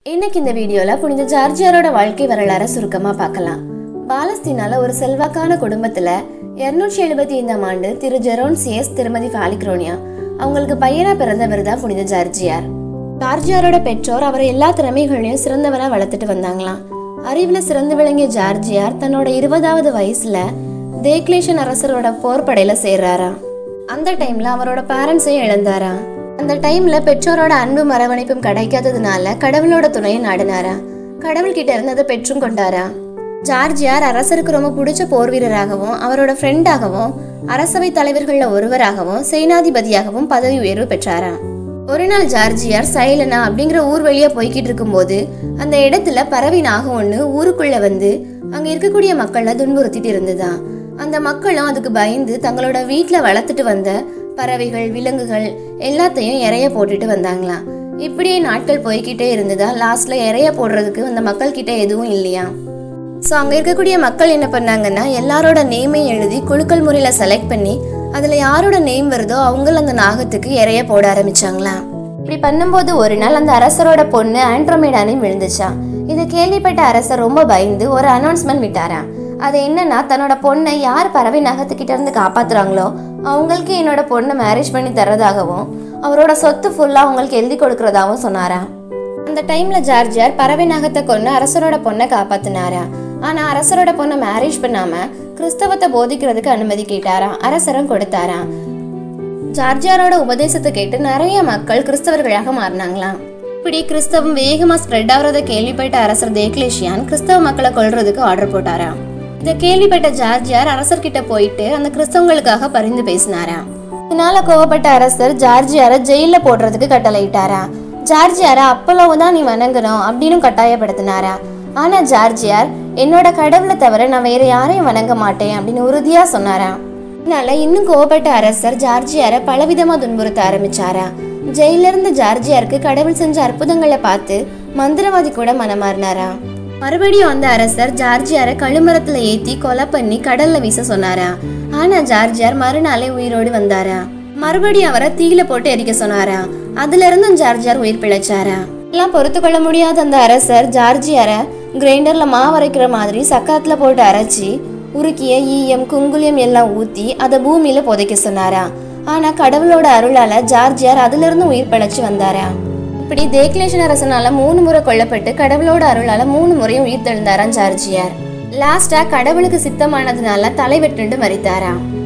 இன்னைக்கு இந்த வீடியோல புனித ஜார்ஜியாரோட வாழ்க்கை வரலாறை சுருக்கமா பார்க்கலாம் பாலஸ்தீனால ஒரு செல்வாக்கான குடும்பத்துல இருநூற்றி எழுபத்தி ஐந்தாம் ஆண்டு திரு ஜெரோன் சிஎஸ் திருமதி பாலிக்ரோனியா அவங்களுக்கு பையனா பிறந்தவர் தான் புனித ஜார்ஜியார் ஜார்ஜியாரோட பெற்றோர் அவரை எல்லா திறமைகளையும் சிறந்தவரா வளர்த்துட்டு வந்தாங்களாம் அறிவுல சிறந்து விளங்கிய ஜார்ஜியார் தன்னோட இருபதாவது வயசுல தேக்லேஷன் அரசரோட போர்படையில சேர்றாராம் அந்த டைம்ல அவரோட பேரண்ட்ஸையும் இழந்தாராம் அந்த டைம்ல பெற்றோரோட அன்பு அரவணைப்பும் கிடைக்காததுனால கடவுளோட துணையை நாடினாரா கடவுள் கிட்ட இருந்து அதை பெற்றும் கொண்டாரா ஜார்ஜியார் அரசருக்கு ரொம்ப பிடிச்ச போர் வீரராகவும் அவரோட ஃப்ரெண்டாகவும் அரசவை தலைவர்கள்ல ஒருவராகவும் சேனாதிபதியாகவும் பதவி உயர்வு பெற்றாராம் ஒரு நாள் ஜார்ஜியார் சைலனா அப்படிங்கிற ஊர் வழியா போய்கிட்டு இருக்கும்போது அந்த இடத்துல பறவை நாகம் ஒண்ணு ஊருக்குள்ள வந்து அங்க இருக்கக்கூடிய மக்களை துன்புறுத்திட்டு இருந்துதான் அந்த மக்களும் அதுக்கு பயந்து தங்களோட வீட்ல வளர்த்துட்டு வந்த பறவைகள் விலங்குகள் எல்லாத்தையும் இறைய போட்டுட்டு வந்தாங்களாம் இப்படியே நாட்கள் போய்கிட்டே இருந்ததா லாஸ்ட்ல இறைய போடுறதுக்கு அந்த மக்கள் கிட்ட எதுவும் இல்லையா ஸோ அங்கே இருக்கக்கூடிய மக்கள் என்ன பண்ணாங்கன்னா எல்லாரோட நேமையும் எழுதி குழுக்கள் முறையில் செலக்ட் பண்ணி அதில் யாரோட நேம் வருதோ அவங்கள அந்த நாகத்துக்கு இறைய போட ஆரம்பிச்சாங்களாம் இப்படி பண்ணும்போது ஒரு நாள் அந்த அரசரோட பொண்ணு ஆண்ட்ரோமேடானையும் விழுந்துச்சான் இதை கேள்விப்பட்ட அரசர் ரொம்ப பயந்து ஒரு அனௌன்ஸ்மெண்ட் விட்டாராம் அது என்னன்னா தன்னோட பொண்ணை யார் பறவை நகத்துக்கிட்ட இருந்து காப்பாத்துறாங்களோ அவங்களுக்கு என்னோட பொண்ணை மேரேஜ் பண்ணி தர்றதாகவும் அவரோட சொத்து ஃபுல்லா அவங்களுக்கு எழுதி கொடுக்கறதாகவும் சொன்னாராம் அந்த டைம்ல ஜார்ஜியார் பறவை நகத்தை கொண்டு அரசரோட பொண்ணை காப்பாத்தினாரா ஆனா அரசரோட பொண்ணை மேரேஜ் பண்ணாம கிறிஸ்தவத்தை போதிக்கிறதுக்கு அனுமதி கேட்டாராம் அரசரும் கொடுத்தாராம் ஜார்ஜியாரோட உபதேசத்தை கேட்டு நிறைய மக்கள் கிறிஸ்தவர்களாக மாறினாங்களாம் இப்படி கிறிஸ்தவம் வேகமா ஸ்ப்ரெட் ஆகுறத கேள்விப்பட்ட அரசர் தேக்லேஷியான் கிறிஸ்தவ மக்களை கொல்றதுக்கு ஆர்டர் போட்டாராம் இதை கேள்விப்பட்ட ஜார்ஜியார் அரசர்கிட்ட போயிட்டு அந்த கிறிஸ்தவங்களுக்காக பரிந்து பேசினாராம் இதனால கோவப்பட்ட அரசர் ஜார்ஜியாரை ஜெயில போடுறதுக்கு கட்டளையிட்டாரா ஜார்ஜியாரை அப்பளவு தான் நீ வணங்கணும் அப்படின்னு கட்டாயப்படுத்தினாரா ஆனா ஜார்ஜியார் என்னோட கடவுளை தவிர நான் வேற யாரையும் வணங்க மாட்டேன் அப்படின்னு உறுதியா சொன்னாரா இதனால இன்னும் கோவப்பட்ட அரசர் ஜார்ஜியாரை பலவிதமா துன்புறுத்த ஆரம்பிச்சாரா ஜெயில இருந்த ஜார்ஜியாருக்கு கடவுள் செஞ்ச அற்புதங்களை பார்த்து மந்திரவாதி கூட மனமாறினாரா மறுபடியும் அந்த அரசர் ஜார்ஜியாரை கழுமரத்துல ஏத்தி கொலை பண்ணி கடல்ல வீச சொன்னாரா ஆனா ஜார்ஜியார் மறுநாளே உயிரோடு வந்தாரா மறுபடியும் அவரை தீயில போட்டு எரிக்க சொன்னாரா அதுல இருந்தும் ஜார்ஜியார் உயிர் பிழைச்சாரா எல்லாம் பொறுத்து கொள்ள முடியாத அந்த அரசர் ஜார்ஜியாரை கிரைண்டர்ல மாவு அரைக்கிற மாதிரி சக்காத்துல போட்டு அரைச்சி உருக்கிய ஈயம் குங்குலியம் எல்லாம் ஊத்தி அதை பூமியில புதைக்க சொன்னாரா ஆனா கடவுளோட அருளால ஜார்ஜியார் அதுல இருந்து உயிர் பிழைச்சு வந்தாரா இப்படி தேக்லேஷன் அரசனால மூணு முறை கொல்லப்பட்டு கடவுளோட அருளால மூணு முறையும் உயிர் தெழுந்தாராம் ஜார்ஜியார் லாஸ்டா கடவுளுக்கு சித்தமானதுனால தலை வெட்டுண்டு மறித்தாராம்